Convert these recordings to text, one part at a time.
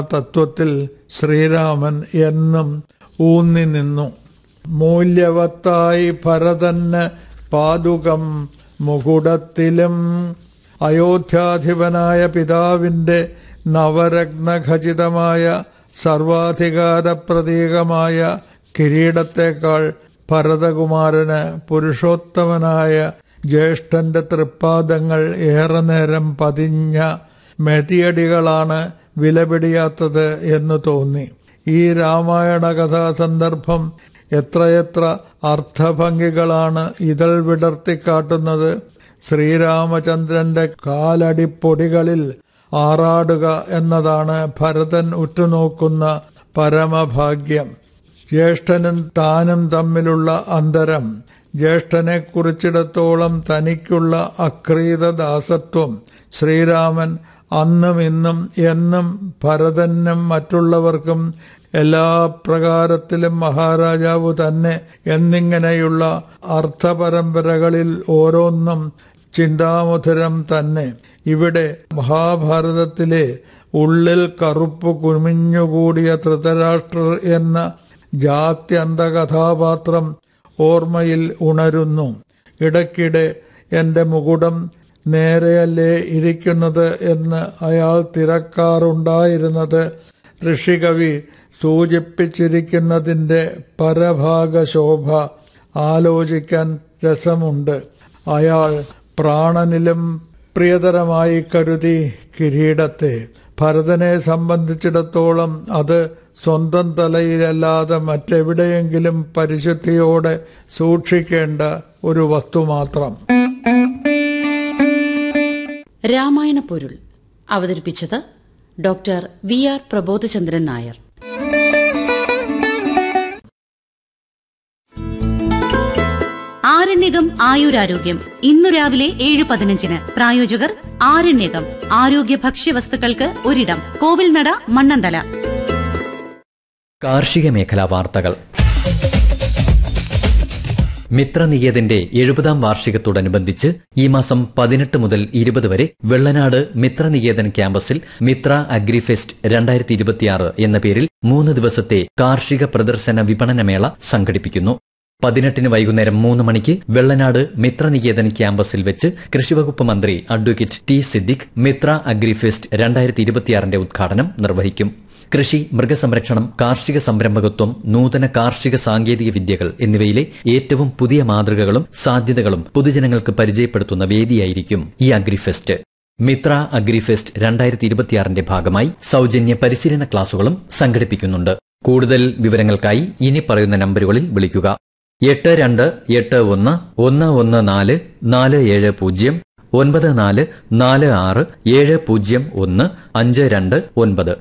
തത്വത്തിൽ ശ്രീരാമൻ എന്നും ഊന്നി നിന്നു മൂല്യവത്തായി ഭരതന് പാതുകം മുകുടത്തിലും അയോധ്യാധിപനായ പിതാവിൻ്റെ നവരത്നഖചിതമായ സർവാധികാര പ്രതീകമായ കിരീടത്തേക്കാൾ ഭരതകുമാരന് പുരുഷോത്തമനായ ജ്യേഷ്ഠന്റെ തൃപ്പാദങ്ങൾ ഏറെ നേരം പതിഞ്ഞ മെതിയടികളാണ് വിലപിടിയാത്തത് എന്ന് തോന്നി ഈ രാമായണ കഥാസന്ദർഭം എത്രയെത്ര അർത്ഥഭംഗികളാണ് ഇതൾ വിടർത്തിക്കാട്ടുന്നത് ശ്രീരാമചന്ദ്രന്റെ കാലടിപ്പൊടികളിൽ ആറാടുക എന്നതാണ് ഭരതൻ ഉറ്റുനോക്കുന്ന പരമഭാഗ്യം ജ്യേഷ്ഠനും താനും തമ്മിലുള്ള അന്തരം ജ്യേഷ്ഠനെ കുറിച്ചിടത്തോളം തനിക്കുള്ള അക്രീത ദാസത്വം ശ്രീരാമൻ അന്നും ഇന്നും എന്നും ഭരതനും മറ്റുള്ളവർക്കും എല്ലാ പ്രകാരത്തിലും മഹാരാജാവ് തന്നെ എന്നിങ്ങനെയുള്ള അർത്ഥപരമ്പരകളിൽ ഓരോന്നും ചിന്താമധുരം തന്നെ ഇവിടെ മഹാഭാരതത്തിലെ ഉള്ളിൽ കറുപ്പ് കുമിഞ്ഞുകൂടിയ ധൃതരാഷ്ട്രർ എന്ന ജാത്യന്ത കഥാപാത്രം ഓർമ്മയിൽ ഉണരുന്നു ഇടയ്ക്കിടെ എൻ്റെ മുകുടം നേരെയല്ലേ ഇരിക്കുന്നത് എന്ന് അയാൾ തിരക്കാറുണ്ടായിരുന്നത് ഋഷികവി സൂചിപ്പിച്ചിരിക്കുന്നതിൻ്റെ പരഭാഗശോഭ ആലോചിക്കാൻ രസമുണ്ട് അയാൾ പ്രാണനിലും പ്രിയതരമായി കരുതി കിരീടത്തെ ഭരതനെ സംബന്ധിച്ചിടത്തോളം അത് സ്വന്തം തലയിലല്ലാതെ മറ്റെവിടെയെങ്കിലും പരിശുദ്ധിയോടെ സൂക്ഷിക്കേണ്ട ഒരു വസ്തു മാത്രം രാമായണ പൊരുൾ അവതരിപ്പിച്ചത് doctor V R Prabodhachandran Nair ആരണ്യകം ആയുരാരോഗ്യം ഇന്നു രാവിലെ ഏഴ് പതിനഞ്ചിന് പ്രായോജകർ ആരണ്യകം ആരോഗ്യ ഭക്ഷ്യവസ്തുക്കൾക്ക് ഒരിടം കോവിൽനട മണ്ണന്തല കാർഷിക മേഖലാ വാർത്തകൾ മിത്രനികേതന്റെ എഴുപതാം വാർഷികത്തോടനുബന്ധിച്ച് ഈ മാസം പതിനെട്ട് മുതൽ ഇരുപത് വരെ വെള്ളനാട് മിത്രനികേതൻ ക്യാമ്പസിൽ മിത്ര അഗ്രിഫെസ്റ്റ് രണ്ടായിരത്തി ഇരുപത്തിയാറ് എന്ന പേരിൽ മൂന്ന് ദിവസത്തെ കാർഷിക പ്രദർശന വിപണനമേള സംഘടിപ്പിക്കുന്നു പതിനെട്ടിന് വൈകുന്നേരം മൂന്ന് മണിക്ക് വെള്ളനാട് മിത്രനികേതൻ ക്യാമ്പസിൽ വെച്ച് കൃഷിവകുപ്പ് മന്ത്രി advocate T Siddique Mithra agrifest രണ്ടായിരത്തി ഇരുപത്തിയാറിന്റെ ഉദ്ഘാടനം നിർവഹിക്കും കൃഷി മൃഗസംരക്ഷണം കാർഷിക സംരംഭകത്വം നൂതന കാർഷിക സാങ്കേതിക വിദ്യകൾ എന്നിവയിലെ ഏറ്റവും പുതിയ മാതൃകകളും സാധ്യതകളും പൊതുജനങ്ങൾക്ക് പരിചയപ്പെടുത്തുന്ന വേദിയായിരിക്കും ഈ അഗ്രിഫെസ്റ്റ് മിത്ര അഗ്രിഫെസ്റ്റ് രണ്ടായിരത്തി ഇരുപത്തിയാറിന്റെ ഭാഗമായി സൗജന്യ പരിശീലന ക്ലാസുകളും സംഘടിപ്പിക്കുന്നുണ്ട് കൂടുതൽ വിവരങ്ങൾക്കായി ഇനി പറയുന്ന നമ്പറുകളിൽ വിളിക്കുക എട്ട് രണ്ട് എട്ട് ഒന്ന് ഒന്ന് ഒന്ന് നാല് നാല് ഏഴ് പൂജ്യം ഒൻപത് നാല് നാല് ആറ് ഏഴ് പൂജ്യം ഒന്ന് അഞ്ച് രണ്ട് ഒൻപത്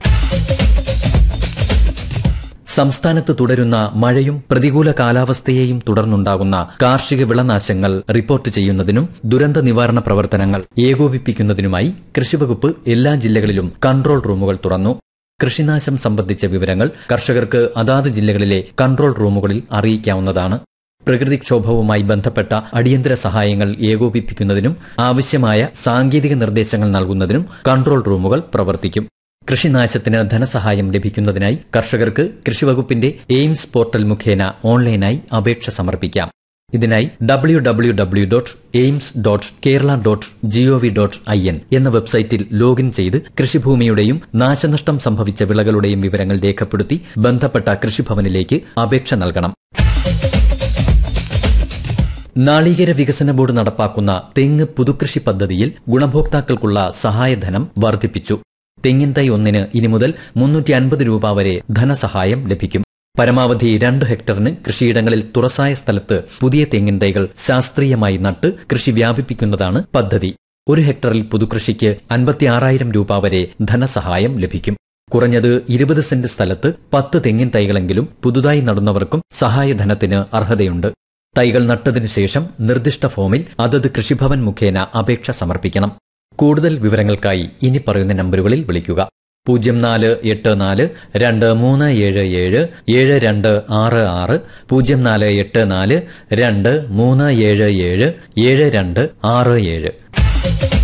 സംസ്ഥാനത്ത് തുടരുന്ന മഴയും പ്രതികൂല കാലാവസ്ഥയെയും തുടർന്നുണ്ടാകുന്ന കാർഷിക വിളനാശങ്ങൾ റിപ്പോർട്ട് ചെയ്യുന്നതിനും ദുരന്ത നിവാരണ പ്രവർത്തനങ്ങൾ ഏകോപിപ്പിക്കുന്നതിനുമായി കൃഷിവകുപ്പ് എല്ലാ ജില്ലകളിലും കൺട്രോൾ റൂമുകൾ തുറന്നു കൃഷിനാശം സംബന്ധിച്ച വിവരങ്ങൾ കർഷകർക്ക് അതാത് ജില്ലകളിലെ കൺട്രോൾ റൂമുകളിൽ അറിയിക്കാവുന്നതാണ് പ്രകൃതിക്ഷോഭവുമായി ബന്ധപ്പെട്ട അടിയന്തര സഹായങ്ങൾ ഏകോപിപ്പിക്കുന്നതിനും ആവശ്യമായ സാങ്കേതിക നിർദ്ദേശങ്ങൾ നൽകുന്നതിനും കൺട്രോൾ റൂമുകൾ പ്രവർത്തിക്കും കൃഷിനാശത്തിന് ധനസഹായം ലഭിക്കുന്നതിനായി കർഷകർക്ക് കൃഷിവകുപ്പിന്റെ എയിംസ് പോർട്ടൽ മുഖേന ഓൺലൈനായി അപേക്ഷ സമർപ്പിക്കാം ഇതിനായി W W W dot aims dot Kerala dot gov dot I N എന്ന വെബ്സൈറ്റിൽ ലോഗിൻ ചെയ്ത് കൃഷിഭൂമിയുടെയും നാശനഷ്ടം സംഭവിച്ച വിളകളുടെയും വിവരങ്ങൾ രേഖപ്പെടുത്തി ബന്ധപ്പെട്ട കൃഷിഭവനിലേക്ക് അപേക്ഷ നൽകണം നാളികേര വികസന ബോർഡ് നടപ്പാക്കുന്ന തെങ്ങ് പുതുകൃഷി പദ്ധതിയിൽ ഗുണഭോക്താക്കൾക്കുള്ള സഹായധനം വർദ്ധിപ്പിച്ചു തെങ്ങിൻ തൈ ഒന്നിന് ഇനി മുതൽ മുന്നൂറ്റി അൻപത് രൂപ വരെ ധനസഹായം ലഭിക്കും പരമാവധി രണ്ട് ഹെക്ടറിന് കൃഷിയിടങ്ങളിൽ തുറസായ സ്ഥലത്ത് പുതിയ തെങ്ങിൻ തൈകൾ ശാസ്ത്രീയമായി നട്ട് കൃഷി വ്യാപിപ്പിക്കുന്നതാണ് പദ്ധതി ഒരു ഹെക്ടറിൽ പുതുകൃഷിക്ക് അൻപത്തിയാറായിരം രൂപ വരെ ധനസഹായം ലഭിക്കും കുറഞ്ഞത് ഇരുപത് സെന്റ് സ്ഥലത്ത് പത്ത് തെങ്ങിൻ തൈകളെങ്കിലും പുതുതായി നടുന്നവർക്കും സഹായധനത്തിന് അർഹതയുണ്ട് തൈകൾ നട്ടതിനു ശേഷം നിർദ്ദിഷ്ട ഫോമിൽ അതത് കൃഷിഭവൻ മുഖേന അപേക്ഷ സമർപ്പിക്കണം കൂടുതൽ വിവരങ്ങൾക്കായി ഇനി പറയുന്ന നമ്പറുകളിൽ വിളിക്കുക പൂജ്യം നാല് എട്ട് നാല് രണ്ട് മൂന്ന് ഏഴ് ഏഴ് ഏഴ് രണ്ട് ആറ് ആറ് പൂജ്യം നാല് എട്ട് നാല് രണ്ട് മൂന്ന് ഏഴ് ഏഴ് ഏഴ് രണ്ട് ആറ് ഏഴ്